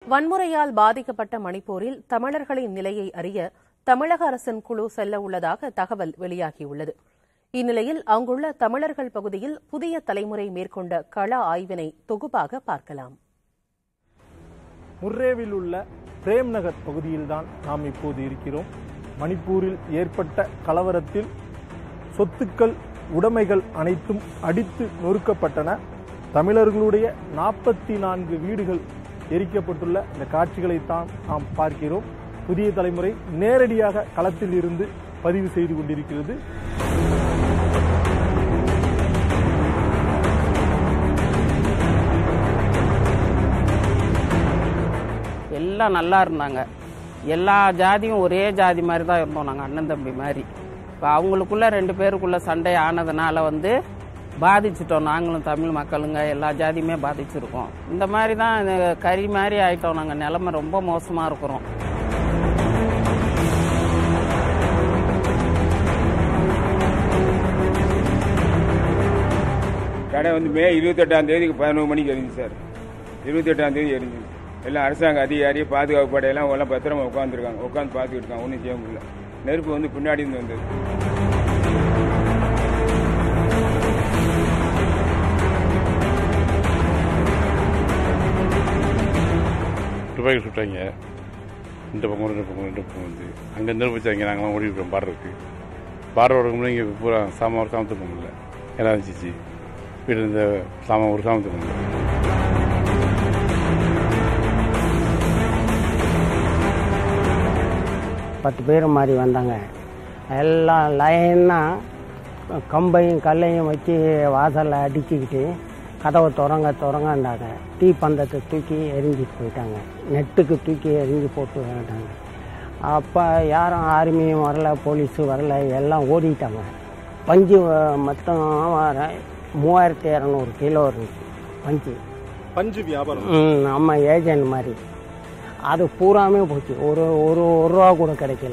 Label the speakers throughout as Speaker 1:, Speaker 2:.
Speaker 1: வன்முறையால் பாதிக்கப்பட்ட மணிப்பூரில் தமிழர்களின் நிலையை அறிய தமிழக அரசின் குழு செல்ல உள்ளதாக தகவல் வெளியாகியுள்ளது இந்நிலையில் அங்குள்ள தமிழர்கள் பகுதியில் புதிய தலைமுறை மேற்கொண்ட கள ஆய்வினை தொகுப்பாக பார்க்கலாம்
Speaker 2: முர்ரேவில் உள்ள பிரேம் நகர் பகுதியில்தான் நாம் இப்போது இருக்கிறோம் மணிப்பூரில் ஏற்பட்ட கலவரத்தில் சொத்துக்கள் உடைமைகள் அனைத்தும் அடித்து நொறுக்கப்பட்டன தமிழர்களுடைய நாற்பத்தி நான்கு வீடுகள் எரிக்கப்பட்டுள்ள இந்த காட்சிகளைத்தான் நாம் பார்க்கிறோம் புதிய தலைமுறை நேரடியாக களத்தில் இருந்து பதிவு செய்து கொண்டிருக்கிறது
Speaker 3: எல்லாம் நல்லா இருந்தாங்க எல்லா ஜாதியும் ஒரே ஜாதி மாதிரி தான் இருந்தோம் நாங்கள் அண்ணன் தம்பி மாதிரி இப்போ அவங்களுக்குள்ள ரெண்டு பேருக்குள்ள சண்டை ஆனதுனால வந்து பாதிச்சிட்டோம் நாங்களும் தமிழ் மக்களுங்க எல்லா ஜாதியுமே பாதிச்சிருக்கோம் இந்த மாதிரி தான் இது கறி மாதிரி ஆயிட்டோம் நாங்கள் நிலைமை ரொம்ப மோசமாக இருக்கிறோம்
Speaker 4: கடை வந்து மே இருபத்தெட்டாம் தேதிக்கு பதினோரு மணிக்கு எரிஞ்சு சார் இருபத்தெட்டாம் தேதி எரிஞ்சு எல்லாம் அரசாங்க அதிகாரி பாதுகாப்பு படையெல்லாம் எல்லாம் பத்திரமா உட்காந்துருக்காங்க உட்காந்து பார்த்துக்கிட்டு இருக்காங்க ஒன்றும் செய்ய முடியல நெருப்பு வந்து பின்னாடி இருந்து வந்தது
Speaker 5: துப்பாக்கி சுட்டாங்க இந்த பக்கம் ரெண்டு பக்கம் ரெண்டு பக்கம் வந்து அங்கே நெருப்பு வச்சாங்க நாங்களாம் ஓடிவிட்டோம் பார்டருக்கு பார்டர் வரக்கும்போது இங்கே பூரா சாமான் ஒரு சாமத்துக்கு முடியல எல்லாம் இருந்துச்சு வீட்டில் இருந்த சாமான் ஒரு சாமத்துக்கு முடியல
Speaker 6: பத்து பேர் மாதிரி வந்தாங்க எல்லாம் லைனாக கம்பையும் கல்லையும் வச்சு வாசலில் அடிச்சுக்கிட்டு கதவை திறங்க திறங்கண்டாங்க தீ பந்தத்தை தூக்கி எரிஞ்சிட்டு போயிட்டாங்க நெட்டுக்கு தூக்கி எரிஞ்சு போட்டு விட்டாங்க அப்போ யாரும் ஆர்மியும் வரல போலீஸும் வரல எல்லாம் ஓடிட்டாங்க பஞ்சு வ- மொத்தம் வர- மூவாயிரத்தி இரநூறு கிலோ இருந்துச்சு பஞ்சு
Speaker 2: பஞ்சு வியாபாரம்
Speaker 6: ம், நம்ம ஏஜென்ட் மாதிரி அது பூராமே போச்சு ஒரு ஒரு ஒரு ரூபா கூட கிடைக்கல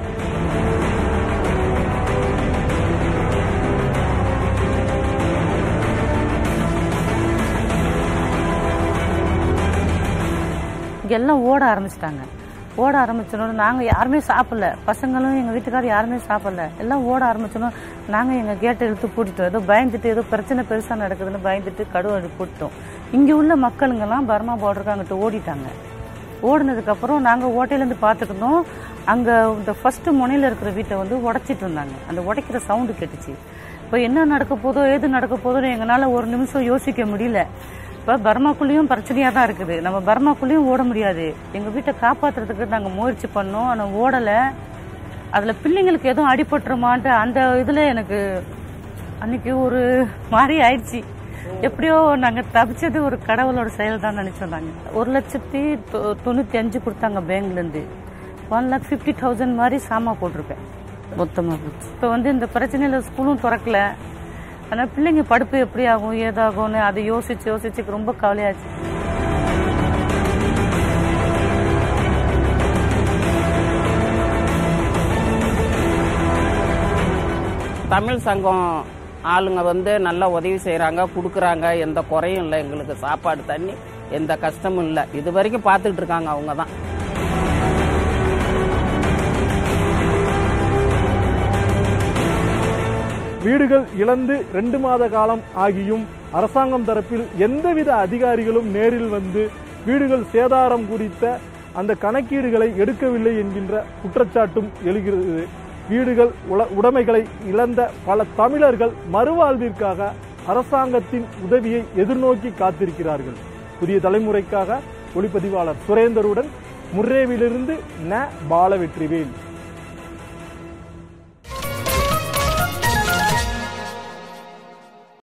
Speaker 7: இங்க எல்லாம் ஓட ஆரம்பிச்சிட்டாங்க ஓட ஆரம்பிச்சோன்னு நாங்கள் யாருமே சாப்பிடல பசங்களும் எங்கள் வீட்டுக்காரர் யாருமே சாப்பிடல எல்லாம் ஓட ஆரம்பிச்சோன்னு நாங்கள் எங்கள் கேட்டை இழுத்து பூட்டிட்டோம் ஏதோ பயந்துட்டு ஏதோ பிரச்சனை பெருசாக நடக்குதுன்னு பயந்துட்டு கடுவடி போட்டோம் இங்கே உள்ள மக்களுங்கெல்லாம் பர்மா பார்டருக்கு அங்கிட்டு ஓடிட்டாங்க ஓடினதுக்கப்புறம் நாங்கள் ஓட்டையிலேருந்து பார்த்துட்டு இருந்தோம் அங்கே இந்த ஃபர்ஸ்ட் முனையில் இருக்கிற வீட்டை வந்து உடைச்சிட்டு இருந்தாங்க அந்த உடைக்கிற சவுண்டு கேட்டுச்சு இப்போ என்ன நடக்க போதோ ஏது நடக்க போதோன்னு எங்களால் ஒரு நிமிஷம் யோசிக்க முடியல இப்போ பர்மாக்குள்ளேயும் பிரச்சனையாக தான் இருக்குது நம்ம பர்மாக்குள்ளேயும் ஓட முடியாது எங்கள் வீட்டை காப்பாற்றுறதுக்கு நாங்கள் முயற்சி பண்ணோம் ஆனால் ஓடலை அதில் பிள்ளைங்களுக்கு எதுவும் அடிபட்டுருமான்ட்டு அந்த இதில் எனக்கு அன்னைக்கு ஒரு மாதிரி ஆயிடுச்சு எப்படியோ நாங்கள் தப்பிச்சது ஒரு கடவுளோட செயல் தான் நினச்சோம் நாங்கள் ஒரு லட்சத்தி தொ- தொண்ணூற்றி அஞ்சு கொடுத்தாங்க பேங்க்லேருந்து ஒன் லேக் ஃபிஃப்டி தௌசண்ட் மாதிரி சாமா போட்டிருப்பேன் மொத்தமாக இப்போ வந்து இந்த பிரச்சனையில் ஸ்கூலும் திறக்கல ஆனால் பிள்ளைங்க படிப்பு எப்படி ஆகும் ஏதாகும்னு அதை யோசிச்சு யோசிச்சு ரொம்ப கவலையாச்சு
Speaker 3: தமிழ் சங்கம் ஆளுங்க வந்து நல்லா உதவி செய்கிறாங்க கொடுக்குறாங்க எந்த குறையும் இல்லை எங்களுக்கு சாப்பாடு தண்ணி எந்த கஷ்டமும் இல்லை இது வரைக்கும் பார்த்துக்கிட்டு இருக்காங்க அவங்க தான்
Speaker 2: வீடுகள் இழந்து ரெண்டு மாத காலம் ஆகியும் அரசாங்கம் தரப்பில் எந்தவித அதிகாரிகளும் நேரில் வந்து வீடுகள் சேதாரம் குறித்த அந்த கணக்கீடுகளை எடுக்கவில்லை என்கின்ற குற்றச்சாட்டும் எழுகிறது வீடுகள் உல- உடைமைகளை இழந்த பல தமிழர்கள் மறுவாழ்விற்காக அரசாங்கத்தின் உதவியை எதிர்நோக்கி காத்திருக்கிறார்கள் புதிய தலைமுறைக்காக ஒளிப்பதிவாளர் சுரேந்தருடன் முர்ரேவிலிருந்து ந பாலவெற்றிவேல்